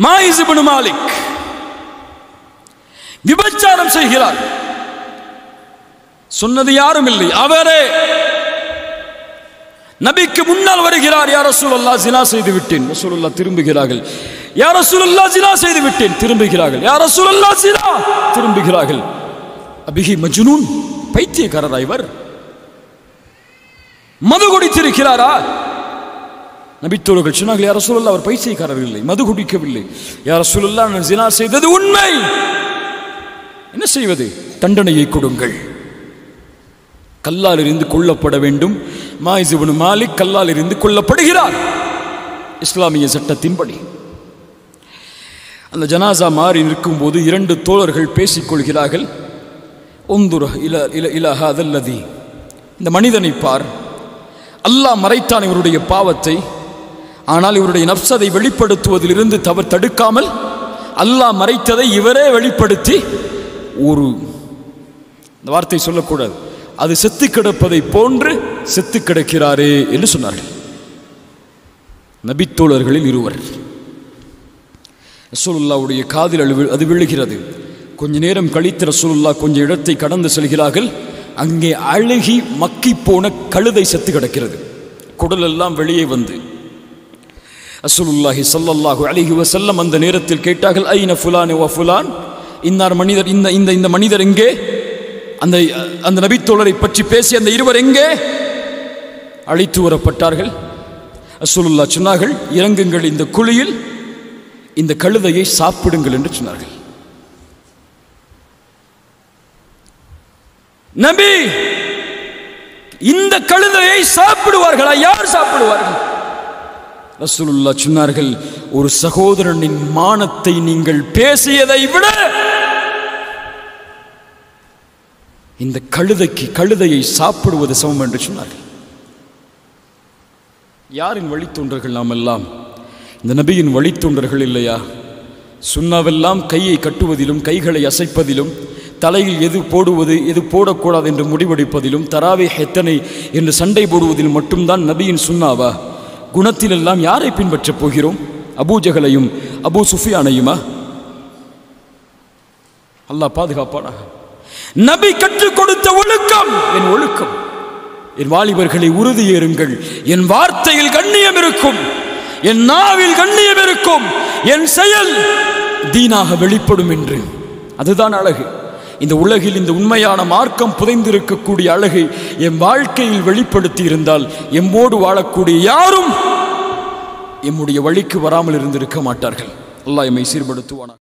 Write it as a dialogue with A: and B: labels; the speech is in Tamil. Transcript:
A: மாயிஸ் இப்னு மாலிக் விபச்சாரம் செய்கிறார் சொன்னது யாரும் இல்லை அவரே நபிக்கு முன்னால் வருகிறார் யார் ரசூலுல்லாஹ் ஜினா செய்து விட்டேன் ரசூலுல்லாஹ் திரும்புகிறார்கள் யார் ரசூலுல்லாஹ் ஜினா செய்து விட்டேன் திரும்புகிறார்கள் யார் ரசூலுல்லாஹ் ஜினா திரும்புகிறார்கள் அபிஹி மஜ்னூன் பைத்தியக்காரரா இவர் மது குடித்திருக்கிறாரா நபித்தோழர்கள் சொன்னார்கள் யார் ரசூலுல்லாஹ் அவர் பைத்தியக்காரர் இல்லை மது குடிக்கவில்லை யார் ரசூலுல்லாஹ் நான் ஜினா செய்தது உண்மை என்ன செய்வது தண்டனையை கொடுங்கள் கல்லால் இருந்து கொல்லப்பட வேண்டும் மாயிசுபனு மாலிக் கல்லால் இருந்து கொல்லப்படுகிறார் இஸ்லாமிய சட்டத்தின்படி அந்த ஜனாசா மாறி நிற்கும்போது இரண்டு தோழர்கள் பேசிக்கொள்கிறார்கள் ஒந்துர இல இல இலஹ அதல்லதி இந்த மனிதனை பார் அல்லாஹ் மறைத்தான் இவருடைய பாவத்தை ஆனால் இவருடைய நப்சதை வெளிப்படுத்துவதிலிருந்து தவறு தடுக்காமல் அல்லாஹ் மறைத்ததை இவரே வெளிப்படுத்தி ஒரு இந்த வார்த்தை சொல்லக்கூடாது அது செத்து கிடப்பதை போன்று செத்து கிடக்கிறாரே என்று சொன்னார்கள் நபித்தோழர்களில் இருவர் ரசூலுல்லாவுடைய காதில் அழு அது விழுகிறது கொஞ்ச நேரம் கழித்து ரசூலுல்லா கொஞ்சம் இடத்தை கடந்து செல்கிறார்கள் அங்கே அழுகி மக்கி போன கழுதை செத்து கிடக்கிறது குடல் எல்லாம் வெளியே வந்து ரசூலுல்லாஹி ஸல்லல்லாஹு அலைஹி வஸல்லம் அந்த நேரத்தில் கேட்டார்கள் ஐன ஃபுலான் வ ஃபுலான் இன்னார் மனிதர் இந்த இந்த இந்த மனிதர் எங்கே அந்த அந்த நபித்தோழரை பற்றி பேசி அந்த இருவர் எங்கே அழைத்து வரப்பட்டார்கள் ரசூலுல்லா சொன்னார்கள் இறங்குங்கள் இந்த குழியில் இந்த கழுதையை சாப்பிடுங்கள் என்று சொன்னார்கள் நபி இந்த கழுதையை சாப்பிடுவார்களா யார் சாப்பிடுவார்கள் ரசூலுல்லா சொன்னார்கள் ஒரு சகோதரனின் மானத்தை நீங்கள் பேசியதை விட இந்த கழுதைக்கு கழுதையை சாப்பிடுவது சமம் என்று சொன்னார்கள் யாரின் வழித்தொண்டர்கள் நாம் எல்லாம் இந்த நபியின் வழித்தொண்டர்கள் இல்லையா சுண்ணாவெல்லாம் கையை கட்டுவதிலும் கைகளை அசைப்பதிலும் தலையில் எது போடுவது எது போடக்கூடாது என்று முடிவெடுப்பதிலும் தராவே எத்தனை என்று சண்டை போடுவதில் மட்டும்தான் நபியின் சுண்ணாவா குணத்திலெல்லாம் யாரை பின்பற்றப் போகிறோம் அபூஜகலையும் அபூ சுஃபியானையுமா அல்லாஹ் பாதுகாப்பானாக நபி கற்றுக் கொடுத்த ஒழுக்கம் என் ஒழுக்கம் என் வாலிபர்களை உறுதியேறுங்கள் என் வார்த்தையில் கண்ணியம் இருக்கும் என் நாவில் கண்ணியம் இருக்கும் என் செயல் தீனாக வெளிப்படும் என்று அதுதான் அழகு இந்த உலகில் இந்த உண்மையான மார்க்கம் புதைந்திருக்கக்கூடிய அழகை என் வாழ்க்கையில் வெளிப்படுத்தி இருந்தால் எம்மோடு வாழக்கூடிய யாரும் எம்முடைய வழிக்கு வராமல் இருந்திருக்க மாட்டார்கள் அல்லாஹ் எம்மை சீர்படுத்துவானா